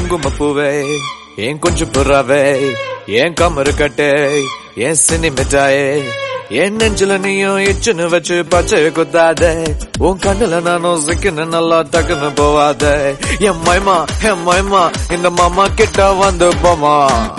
குங்கும பூவே ஏன் கொஞ்சம் புறாவே ஏன் கமரு கட்டே ஏன் சினி மிட்டாயே என் நெஞ்சில நீயும் இச்சுன்னு வச்சு பச்சை குத்தாதே உன் கண்ணுல நானும் சிக்கன்னு நல்லா டக்குன்னு போவாதே என் மைமா என் மைமா இந்த மாமா கிட்ட வந்து போமா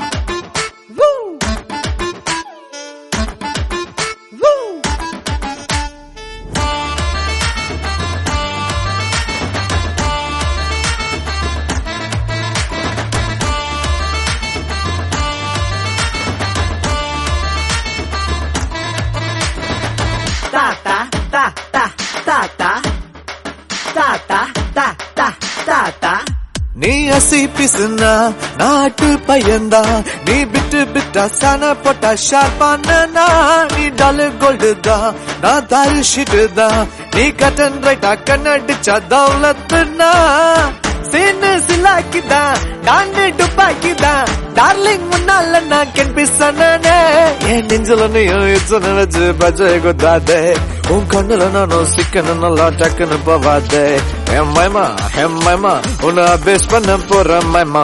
ta ta ta ta ta ta ta ta ta ta ta ta நீ அசி பிசுனா நாட்டு பையன்தா நீ பிட்டு பிட்டா சன போட்டா ஷார்ப்பானா நீ டாலு கோல்டு தான் நான் தாரு ஷிட்டு தான் நீ கட்டன் ரைட்டா கண்ணடிச்சா தௌலத்துனா சீனு சிலாக்கிதான் டாண்டு டுப்பாக்கிதான் டார்லிங் முன்னால நான் கென்பிசனே என் நெஞ்சில நீயும் இச்சனை வச்சு பச்சை குத்தாதே உன் கண்ணுல நானும் சிக்கன நல்லா டக்குன்னு போவாதே என் மைமா என் மைமா உன்னை அபேஸ் பண்ண போற மைமா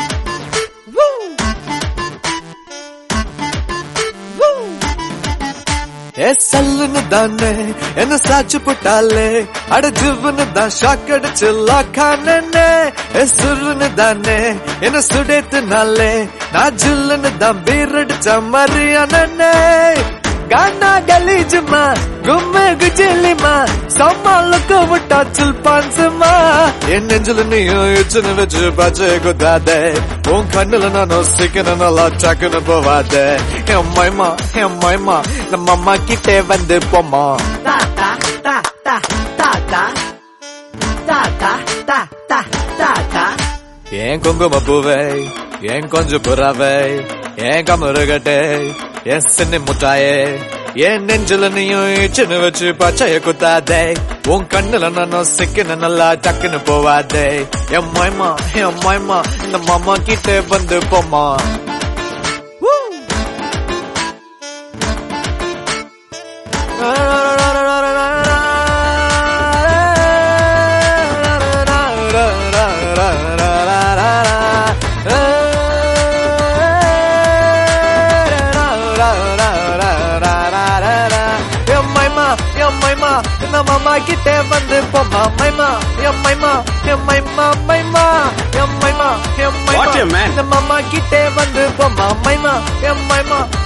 ஏ சல்லுன்னு தானே என்ன சாச்சு போட்டாலே அட ஜிவ்னு தான் ஷாக் அடிச்சு லாக்கானே ஏ சுருன்னு தானே என்ன சுடேத்துனாலே நான் ஜில்லுன்னு தான் பீர் அடிச்ச மரியானே கானா கலீஜுமா கும்மு குஜிலிமா சம்மாளுக்கு விட்டா சில் பான்சுமா என் நெஞ்சில நீயும் இச்சுன்னு வச்சு பச்சை குத்தாதே உன் கண்ணுல நானும் சிக்கன நல்லா டக்குன்னு போவாதே என் மைமா என் மைமா நம்ம அம்மா கிட்டே வந்து போமா ta ta ta ta ta ta ta ta ta ta ta ta ஏன் குங்கும பூவே ஏன் கொஞ்சம் புறாவே ஏன் கமருகட்டே ஏன் சின்ன முட்டாயே ஏன் நெஞ்சில நீயும் இச்சுன்னு வச்சு பச்சைய குத்தாதே உன் கண்ணுல நானும் சிக்கன நல்லா டக்குன்னு போவாதே என் மைமா என் மைமா இந்த மாமா கிட்ட வந்து போமா மாமா கிட்டே வந்து போமா மைமா எம் மைமா எம் மைமா மைமா எம் மைமா எம் What a மைமா man. இந்த மாமா கிட்டே வந்து போமா மைமா எம் மைமா